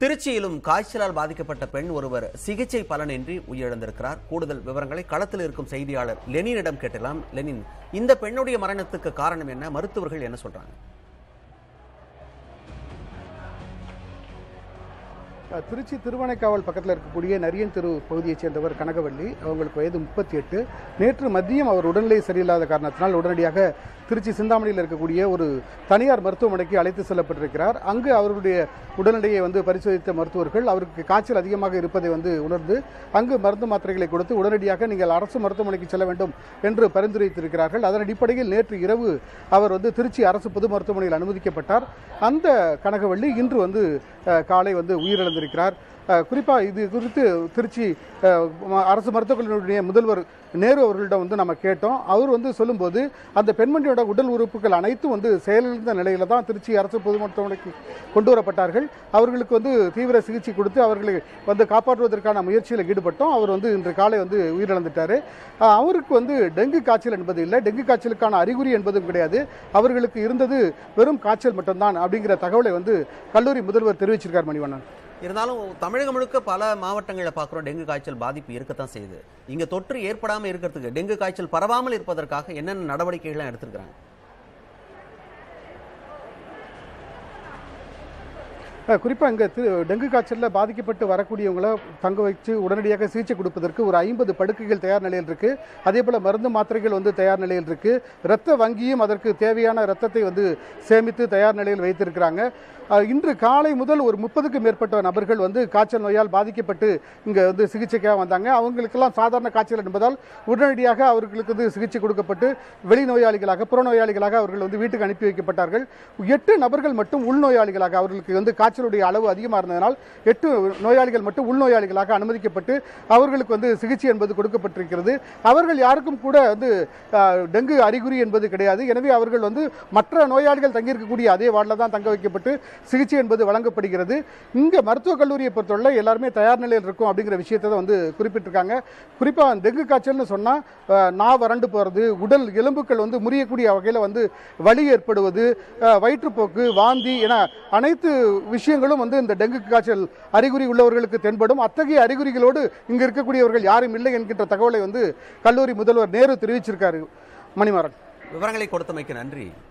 திருச்சியிலும் காய்ச்சலால் பாதிக்கப்பட்ட பெண் ஒருவர் சிகிச்சை பலனின்றி உயிரிழந்திருக்கிறார் கூடுதல் விவரங்களை களத்தில் இருக்கும் செய்தியாளர் லெனினிடம் கேட்டலாம் லெனின் இந்த பெண்ணுடைய மரணத்துக்கு காரணம் என்ன மருத்துவர்கள் என்ன சொல்றாங்க அஹ் திருச்சி திருவானைக்காவல் பக்கத்தில் இருக்கக்கூடிய நரியன் தெரு பகுதியைச் சேர்ந்தவர் கனகவள்ளி அவங்களுக்கு வயது முப்பத்தி எட்டு நேற்று மதியம் அவர் உடல்நிலை சரியில்லாத காரணத்தினால் உடனடியாக திருச்சி சிந்தாமணியில் இருக்கக்கூடிய ஒரு தனியார் மருத்துவமனைக்கு அழைத்து செல்லப்பட்டிருக்கிறார் அங்கு அவருடைய உடல்நிலையை வந்து பரிசோதித்த மருத்துவர்கள் அவருக்கு காய்ச்சல் அதிகமாக இருப்பதை வந்து உணர்ந்து அங்கு மருந்து மாத்திரைகளை கொடுத்து உடனடியாக நீங்கள் அரசு மருத்துவமனைக்கு செல்ல வேண்டும் என்று பரிந்துரைத்திருக்கிறார்கள் அதன் அடிப்படையில் நேற்று இரவு அவர் வந்து திருச்சி அரசு பொது மருத்துவமனையில் அனுமதிக்கப்பட்டார் அந்த கனகவள்ளி இன்று வந்து அஹ், காலை வந்து உயிரிழந்திருக்கிறார் அஹ், குறிப்பா இது குறித்து திருச்சி அஹ், ம- அரசு மருத்துவக் கல்லூரியுடைய முதல்வர் நேரு அவர்களிடம் வந்து நம்ம கேட்டோம் அவர் வந்து சொல்லும்போது அந்த பெண்மணியோட உடல் உறுப்புகள் அனைத்தும் வந்து செயலிழந்த நிலையில தான் திருச்சி அரசு பொது மருத்துவமனைக்கு கொண்டு வரப்பட்டார்கள் அவர்களுக்கு வந்து தீவிர சிகிச்சை கொடுத்து அவர்களை வந்து காப்பாற்றுவதற்கான முயற்சியில் ஈடுபட்டோம் அவர் வந்து இன்று காலை வந்து உயிரிழந்துட்டாரு அஹ், அவருக்கு வந்து டெங்கு காய்ச்சல் என்பது இல்லை டெங்கு காய்ச்சலுக்கான அறிகுறி என்பதும் கிடையாது அவர்களுக்கு இருந்தது வெறும் காய்ச்சல் மட்டும்தான் அப்படிங்கிற தகவலை வந்து கல்லூரி முதல்வர் தெரிவிச்சிருக்கார் மணிவண்ணன் இருந்தாலும் தமிழகம் முழுக்க பல மாவட்டங்களில் பார்க்குறோம் டெங்கு காய்ச்சல் பாதிப்பு இருக்கத்தான் செய்யுது இங்க தொற்று ஏற்படாமல் இருக்கிறதுக்கு டெங்கு காய்ச்சல் பரவாமல் இருப்பதற்காக என்னென்ன நடவடிக்கைகள் எடுத்திருக்கிறாங்க குறிப்பாக இங்கே டெங்கு காய்ச்சலில் பாதிக்கப்பட்டு வரக்கூடியவங்கள தங்க வச்சு உடனடியாக சிகிச்சை கொடுப்பதற்கு ஒரு ஐம்பது படுக்கைகள் தயார் நிலையில் இருக்குது அதே போல் மருந்து மாத்திரைகள் வந்து தயார் நிலையில் இருக்குது இரத்த வங்கியும் அதற்கு தேவையான இரத்தத்தை வந்து சேமித்து தயார் நிலையில் வைத்திருக்கிறாங்க அஹ், இன்று காலை முதல் ஒரு முப்பதுக்கு மேற்பட்ட நபர்கள் வந்து காய்ச்சல் நோயால் பாதிக்கப்பட்டு இங்கே வந்து சிகிச்சைக்காக வந்தாங்க அவங்களுக்கெல்லாம் சாதாரண காய்ச்சல் என்பதால் உடனடியாக அவர்களுக்கு வந்து சிகிச்சை கொடுக்கப்பட்டு வெளிநோயாளிகளாக புறநோயாளிகளாக அவர்கள் வந்து வீட்டுக்கு அனுப்பி வைக்கப்பட்டார்கள் எட்டு நபர்கள் மட்டும் உள்நோயாளிகளாக அவர்களுக்கு வந்து காய்ச்சலுடைய அளவு அதிகமாக இருந்ததனால் எட்டு நோயாளிகள் மட்டும் உள்நோயாளிகளாக அனுமதிக்கப்பட்டு அவர்களுக்கு வந்து சிகிச்சை என்பது கொடுக்கப்பட்டிருக்கிறது அவர்கள் யாருக்கும் கூட வந்து அஹ், டெங்கு அறிகுறி என்பது கிடையாது எனவே அவர்கள் வந்து மற்ற நோயாளிகள் தங்கியிருக்கக்கூடிய அதே வார்டில் தான் தங்க வைக்கப்பட்டு சிகிச்சை என்பது வழங்கப்படுகிறது இங்கே மருத்துவக் கல்லூரியை பொறுத்தவரை எல்லாருமே தயார் நிலையில் இருக்கும் அப்படிங்கிற விஷயத்தை தான் வந்து குறிப்பிட்டிருக்காங்க குறிப்பாக டெங்கு காய்ச்சல்னு சொன்னால் நா வறண்டு போகிறது உடல் எலும்புகள் வந்து முறியக்கூடிய வகையில் வந்து வலி ஏற்படுவது அஹ், வயிற்றுப்போக்கு வாந்தி என அனைத்து விஷயங்களும் வந்து இந்த டெங்கு காய்ச்சல் அறிகுறி உள்ளவர்களுக்கு தென்படும் அத்தகைய அறிகுறிகளோடு இங்கு இருக்கக்கூடியவர்கள் யாரும் இல்லை என்கின்ற தகவலை வந்து கல்லூரி முதல்வர் நேரு தெரிவிச்சிருக்காரு மணிமாறன் விவரங்களை கொடுத்தமைக்கு நன்றி